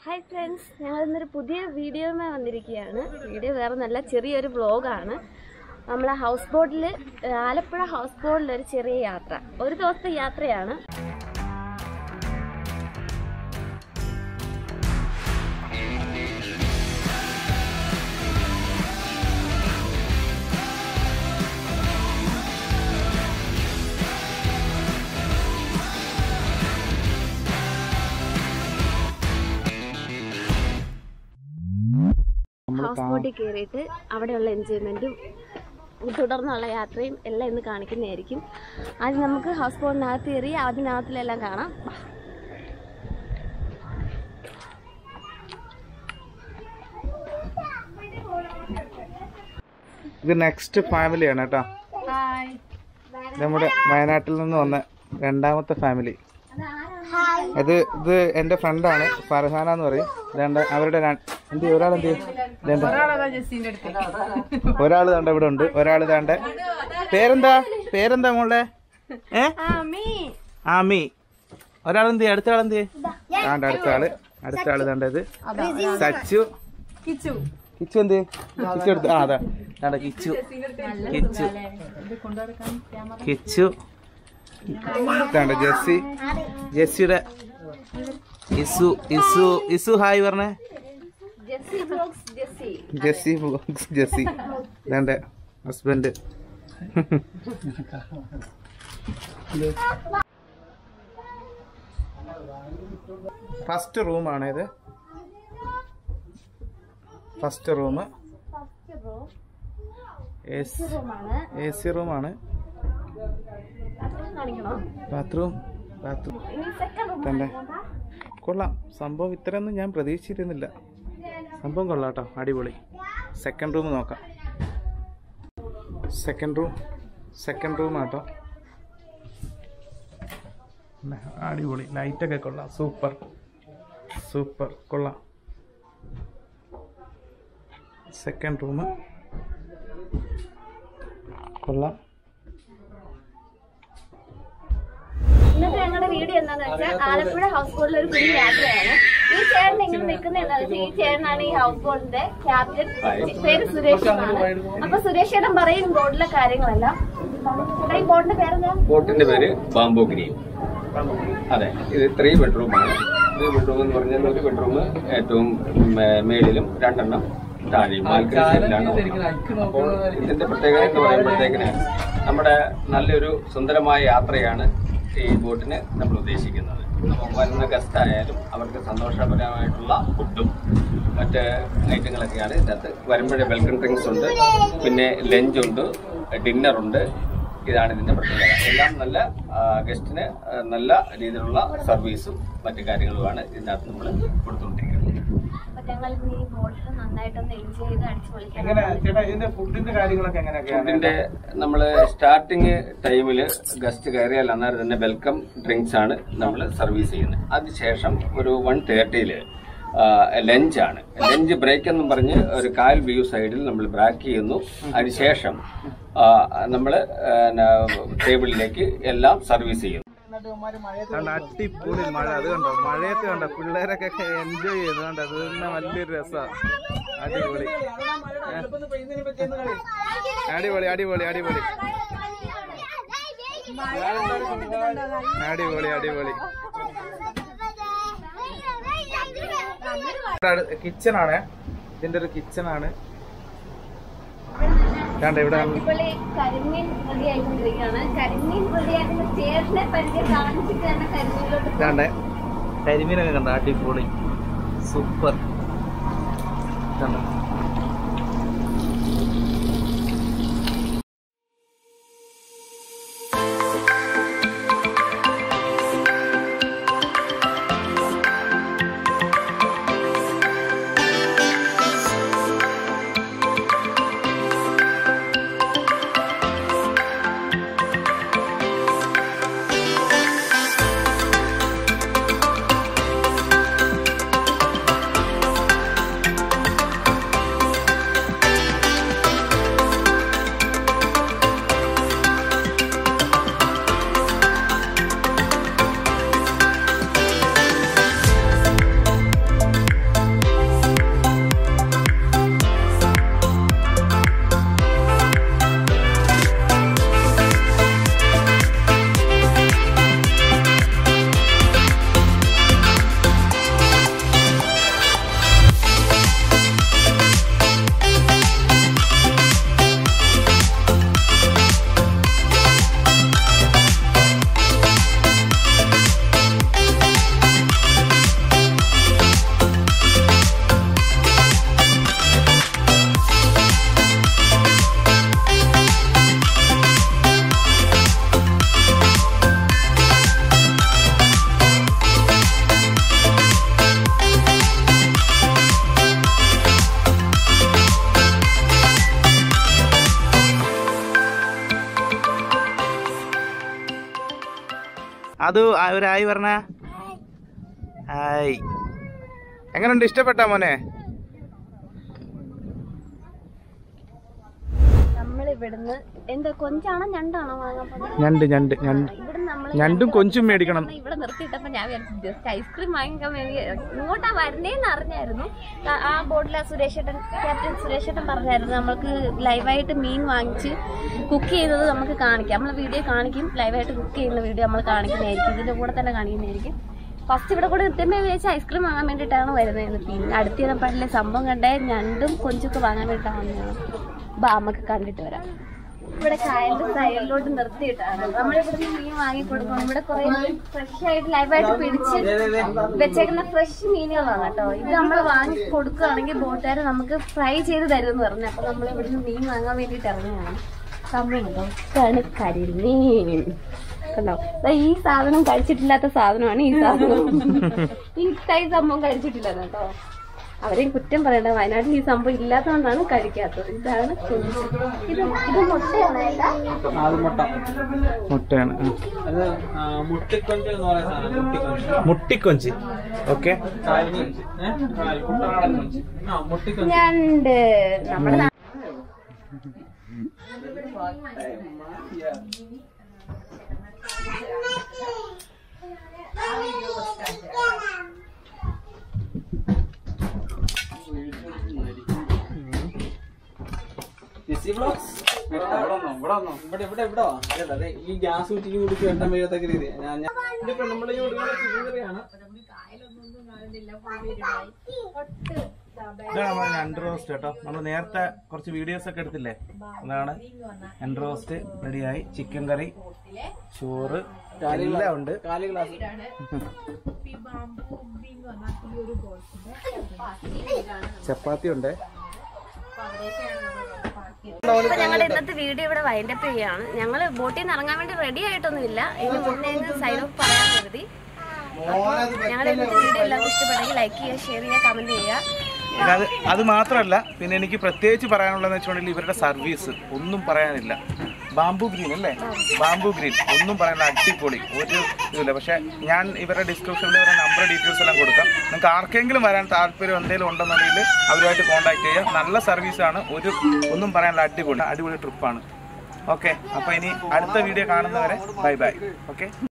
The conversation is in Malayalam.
ഹായ് ഫ്രണ്ട്സ് ഞങ്ങൾ ഇന്നൊരു പുതിയ വീഡിയോയുമായി വന്നിരിക്കുകയാണ് വീഡിയോ വേറെ നല്ല ചെറിയൊരു വ്ളോഗാണ് നമ്മളെ ഹൗസ് ബോട്ടിൽ ആലപ്പുഴ ഹൗസ് ബോട്ടിൽ ഒരു ചെറിയ യാത്ര ഒരു ദിവസത്തെ യാത്രയാണ് ഹൗസ് ബോട്ടിൽ കയറിയിട്ട് അവിടെയുള്ള എൻജോയ്മെൻറ്റും തുടർന്നുള്ള യാത്രയും എല്ലാം ഇന്ന് കാണിക്കുന്നതായിരിക്കും ആദ്യം നമുക്ക് ഹൗസ് ബോട്ടിനകത്ത് കയറി അതിനകത്തിലെല്ലാം കാണാം വാ. ഇത് നെക്സ്റ്റ് ഫാമിലിയാണ് കേട്ടോ നമ്മുടെ വയനാട്ടിൽ നിന്ന് വന്ന രണ്ടാമത്തെ ഫാമിലി ഇത് ഇത് എൻ്റെ ഫ്രണ്ടാണ് ഫർഹാന എന്ന് പറയും രണ്ട് അവരുടെ ര- എന്ത് ചെയ്യും? ഒരാൾ എന്ത് ചെയ്യും? ഇതെന്താ? ഒരാൾ ദാണ്ട ഇവിടെ ഉണ്ട് ഒരാൾ ദാണ്ട പേരെന്താ പേരെന്താ മോളെ ഏ ആമി ഒരാൾ എന്ത് ചെയ്യും? അടുത്ത ആൾ എന്ത് ചെയ്യും? ദാണ്ട അടുത്ത ആള് അടുത്ത ആള് ദാണ്ട ഇത് സച്ചു കിച്ചു എന്ത് ചെയ്യും? കിച്ചു എടുത്ത് ആ അതാ ദാണ്ട കിച്ചു കിച്ചു കിച്ചു ഇതാണ്ട് ജെസ്സി ജെസ്സിയുടെ ഇസു ഇസു ഇസു ഹായ് പറഞ്ഞേ ജെസ്സി ബ്ലോഗ്സ് ജെസ്സി ജെസ്സി വ്ളോഗ്സ് ജെസ്സി ഇതാണ്ട് ഹസ്ബൻഡ് ഫസ്റ്റ് റൂമാണ് ഇത് ഫസ്റ്റ് റൂം എ സി റൂമാണ് കാണിക്കണോ ബാത്റൂം ബാത്റൂം ഇനി സെക്കൻഡ് റൂം തന്നെ കൊള്ളാം സംഭവം ഇത്രയൊന്നും ഞാൻ പ്രതീക്ഷിച്ചിരുന്നില്ല സംഭവം കൊള്ളാം കേട്ടോ അടിപൊളി സെക്കൻഡ് റൂം നോക്കാം സെക്കൻഡ് റൂം സെക്കൻഡ് റൂം ആട്ടോ അടിപൊളി ലൈറ്റൊക്കെ കൊള്ളാം സൂപ്പർ സൂപ്പർ കൊള്ളാം സെക്കൻഡ് റൂം കൊള്ളാം ഇന്നത്തെ ഞങ്ങളുടെ വീഡിയോ എന്താന്ന് വെച്ചാൽ ആലപ്പുഴ ഹൗസ് ബോട്ടിൽ ഒരു കുഞ്ഞു യാത്രയാണ് ഈ ചേട്ടൻ ഇങ്ങനെ നിൽക്കുന്ന എന്താന്ന് വെച്ചാൽ ഈ ചേട്ടനാണ് ഈ ഹൗസ് ബോട്ടിന്റെ ക്യാപ്റ്റൻ പേര് സുരേഷ് എന്നാണ് അപ്പൊ സുരേഷ് ചേട്ടൻ പറയും ബോട്ടിലെ കാര്യങ്ങളെല്ലാം ചേട്ടാ, ഈ ബോട്ടിന്റെ പേരെന്താ ബോട്ടിന്റെ പേര് ബാംബോ ഗ്രീൻ അതെ ഇത് ത്രീ ബെഡ്റൂമാണ് ത്രീ ബെഡ്റൂം എന്ന് പറഞ്ഞാൽ ഒരു ബെഡ്റൂം ഏറ്റവും മേ- മേളിലും രണ്ടെണ്ണം താഴെയും ബാൽക്കണിയിലാണ് അപ്പോൾ ഇതിന്റെ പ്രത്യേകത എന്ന് പറയുമ്പോഴത്തേക്കിന് നമ്മുടെ നല്ലൊരു സുന്ദരമായ യാത്രയാണ് ഈ ബോട്ടിന് നമ്മൾ ഉദ്ദേശിക്കുന്നത് അപ്പോൾ വരുന്ന ഗസ്റ്റ് ആയാലും അവർക്ക് സന്തോഷപരമായിട്ടുള്ള ഫുഡും മറ്റ് ഐറ്റങ്ങളൊക്കെയാണ് ഇതിനകത്ത് വരുമ്പോഴേ വെൽക്കം ഡ്രിങ്ക്സ് ഉണ്ട് പിന്നെ ലഞ്ച് ഉണ്ട് ഡിന്നർ ഉണ്ട് ഇതാണ് ഇതിന്റെ പ്രത്യേകത എല്ലാം നല്ല ആ, ഗസ്റ്റിന് ആ, നല്ല രീതിയിലുള്ള സർവീസും മറ്റു കാര്യങ്ങളുമാണ് ഇതിനകത്ത് നമ്മൾ കൊടുത്തുകൊണ്ടിരിക്കുന്നത് അപ്പൊ ഞങ്ങൾ ഇന്ന് ഈ ബോട്ടിൽ നന്നായിട്ടൊന്ന് എൻജോയ് ചെയ്ത് അടിച്ചു എങ്ങനെ പൊളിക്കാൻ ചേട്ടാ ഇതിന്റെ ഫുഡിന്റെ കാര്യങ്ങളൊക്കെ എങ്ങനെയൊക്കെയാണ് ഫുഡിന്റെ നമ്മൾ സ്റ്റാർട്ടിങ് ടൈമിൽ ഗസ്റ്റ് കയറിയാൽ അന്നേരം തന്നെ വെൽക്കം ഡ്രിങ്ക്സ് ആണ് നമ്മൾ സർവീസ് ചെയ്യുന്നത് അതിനുശേഷം ഒരു വൺ തേർട്ടിയില് ലഞ്ചാണ് ലഞ്ച് ബ്രേക്ക് എന്നും പറഞ്ഞ് ഒരു കാൽ വ്യൂ സൈഡിൽ നമ്മൾ ബ്രാക്ക് ചെയ്യുന്നു അതിനുശേഷം നമ്മൾ ടേബിളിലേക്ക് എല്ലാം സർവീസ് ചെയ്യുന്നു കണ്ട അടിപൊളി മഴ അത് കണ്ടോ മഴയത്ത് കണ്ടോ പിള്ളേരൊക്കെ എൻജോയ് ചെയ്തു കണ്ടോ അത് തന്നെ വലിയൊരു രസമാണ് അടിപൊളി അടിപൊളി അടിപൊളി അടിപൊളി അടിപൊളി അടിപൊളി കിച്ചൺ ആണ് ഇതിന്റെ ഒരു കിച്ചൺ ആണ് കണ്ട ഇവിടെ അടിപൊളി കരിമീൻ റെഡി ആയിക്കൊണ്ടിരിക്കുകയാണ് കരിമീൻ റെഡി ആക്കുന്ന ചേട്ടനെ പരിചയം കാണിച്ചിട്ട് തന്നെ കരിമീനിലോട്ട് കണ്ടേ കരിമീനൊക്കെ കണ്ട അടിപൊളി സൂപ്പർ കണ്ടോ അത് ആ- ഒരു ആയി പറഞ്ഞ ഹായ് എങ്ങനെയുണ്ട് ഇഷ്ടപ്പെട്ടാ മോനെ നമ്മൾ ഇവിടുന്ന് എന്താ കൊഞ്ചാണോ ഞണ്ടാണോ വാങ്ങാൻ പോകുന്നത് ഞണ്ട് ഞണ്ട് ഞണ്ട് ഇവിടെ നമ്മൾ ഞണ്ടും കൊഞ്ചും മേടിക്കണം ഇവിടെ നിർത്തിയിട്ടപ്പോ ഞാൻ വിചാരിച്ചു ജസ്റ്റ് ഐസ്ക്രീം വാങ്ങിക്കാൻ വേണ്ടി ഇങ്ങോട്ടാ വരുന്നേന്ന് അറിഞ്ഞായിരുന്നു ആ- ആ ബോർഡിലെ സുരേഷേട്ടൻ ക്യാപ്റ്റൻ സുരേഷേട്ടൻ പറഞ്ഞായിരുന്നു നമുക്ക് ലൈവായിട്ട് മീൻ വാങ്ങിച്ച് കുക്ക് ചെയ്യുന്നത് നമുക്ക് കാണിക്കാം നമ്മൾ വീഡിയോ കാണിക്കും ലൈവായിട്ട് കുക്ക് ചെയ്യുന്ന വീഡിയോ നമ്മൾ കാണിക്കുന്നതായിരിക്കും ഇതിന്റെ കൂടെ തന്നെ കാണിക്കുന്നതായിരിക്കും ഫസ്റ്റ് ഇവിടെ കൂടെ നിർത്തുമ്പോൾ വിചാരിച്ച ഐസ്ക്രീം വാങ്ങാൻ വേണ്ടിയിട്ടാണ് വരുന്നത് പിന്നെ അടുത്ത് ചെന്നപ്പോഴല്ലേ സംഭവം കണ്ടേ ഞണ്ടും കൊഞ്ചൊക്കെ വാങ്ങാൻ വേണ്ടിയിട്ടാണ് വന്നതാണ് ബാ നമുക്ക് കണ്ടിട്ട് വരാം ഇവിടെ കായലിന്റെ സൈഡിലോട്ട് നിർത്തിയിട്ടാണ് നമ്മളിവിടുന്ന് മീൻ വാങ്ങി കൊടുക്കണം ഇവിടെ കുറെ ഫ്രഷ് ആയിട്ട് ലൈവായിട്ട് പിടിച്ച് വെച്ചേക്കുന്ന ഫ്രഷ് മീനുകളാണ് കേട്ടോ ഇത് നമ്മൾ വാങ്ങി കൊടുക്കുകയാണെങ്കിൽ ബോട്ടുകാർ നമുക്ക് ഫ്രൈ ചെയ്ത് തരുമെന്ന് പറഞ്ഞു അപ്പൊ നമ്മൾ ഇവിടുന്ന് മീൻ വാങ്ങാൻ വേണ്ടിയിട്ട് ഇറങ്ങിയാണ് സംഭവം കണ്ടോ ഇതാണ് കരിമീൻ കണ്ടോ ദാ ഈ സാധനം കഴിച്ചിട്ടില്ലാത്ത സാധനമാണ് ഈ സാധനം ഈ ഈ സംഭവം കഴിച്ചിട്ടില്ല കേട്ടോ അവരെയും കുറ്റം പറയണ്ട വയനാട്ടിൽ ഈ സംഭവം ഇല്ലാത്തതുകൊണ്ടാണ് കഴിക്കാത്തത് ഇതാണ് കൊഞ്ച്. ഇത് ഇത് മുട്ടയാണ് ഏട്ടാ? അത് മുട്ട മുട്ടയാണ് ആ. അത് ആ, മുട്ടിക്കൊഞ്ച് എന്ന് പറയുന്ന സാധനം മുട്ടിക്കൊഞ്ച് മുട്ടിക്കൊഞ്ച് ഓക്കെ കാൽകൊഞ്ച് ഏഹ് കുട്ടനാടൻ കൊഞ്ച് ആ മുട്ടിക്കൊഞ്ച് ഞണ്ട് നമ്മുടെ നാ- ജിസി വ്ളോഗ്സ്. ഇവിടെ വന്നോ, ഇവിടെ വന്നോ. ഇവിടെ ഇവിടെ ഇവിടെ വാ. ഇതാ, ദേ, ഈ ഗ്യാസ് കുറ്റിക്ക് കുടിച്ച് വെട്ടം വീഴത്തക്ക രീതി ഞാൻ ഞാൻ ഇതിപ്പോ നമ്മുടെ ഈ കൊടുക്കുന്ന ചിക്കൻ കറിയാണ് ഇതാണ് നമ്മുടെ ഞണ്ട് റോസ്റ്റ് കേട്ടോ നമ്മൾ നേരത്തെ കുറച്ച് വീഡിയോസ് ഒക്കെ എടുത്തില്ലേ അതാണ് ഞണ്ട് റോസ്റ്റ് റെഡിയായി ചിക്കൻ കറി ചോറ് എല്ലാം ഉണ്ട് കാല് ഗ്ലാസ് ചപ്പാത്തി ഉണ്ട് അപ്പൊ ഞങ്ങളുടെ ഇന്നത്തെ വീഡിയോ ഇവിടെ വൈൻഡപ്പ് ചെയ്യാണ് ഞങ്ങൾ ബോട്ടിൽ നിന്ന് ഇറങ്ങാൻ വേണ്ടി റെഡി ആയിട്ടൊന്നുമില്ല ഇതിന് മുന്നേ സൈഡ് ഓഫ് പറയാൻ കരുതി ഞങ്ങളുടെ ഇന്നത്തെ വീഡിയോ എല്ലാവർക്കും ഇഷ്ടപ്പെട്ടെങ്കിൽ ലൈക്ക് ചെയ്യുക ഷെയർ ചെയ്യുക കമന്റ് ചെയ്യുക പിന്നെ അത് അത് മാത്രമല്ല പിന്നെ എനിക്ക് പ്രത്യേകിച്ച് പറയാനുള്ളതെന്ന് വെച്ചിട്ടുണ്ടെങ്കിൽ ഇവരുടെ സർവീസ് ഒന്നും പറയാനില്ല ബാംബു ഗ്രീൻ അല്ലേ ബാംബു ഗ്രീൻ ഒന്നും പറയാനില്ല അടിപൊളി ഒരു ഇതില്ല പക്ഷെ ഞാൻ ഇവരുടെ ഡിസ്ക്രിപ്ഷനിൽ ഇവരുടെ നമ്പർ ഡീറ്റെയിൽസ് എല്ലാം കൊടുക്കാം നിങ്ങൾക്ക് ആർക്കെങ്കിലും വരാൻ താല്പര്യം എന്തെങ്കിലും ഉണ്ടെന്നുണ്ടെങ്കിൽ അവരുമായിട്ട് കോൺടാക്ട് ചെയ്യുക നല്ല സർവീസാണ് ഒരു ഒന്നും പറയാനില്ല അടിപൊളി അടിപൊളി ട്രിപ്പാണ് ഓക്കെ അപ്പോൾ ഇനി അടുത്ത വീഡിയോ കാണുന്നവരെ ബൈ ബൈ ഓക്കെ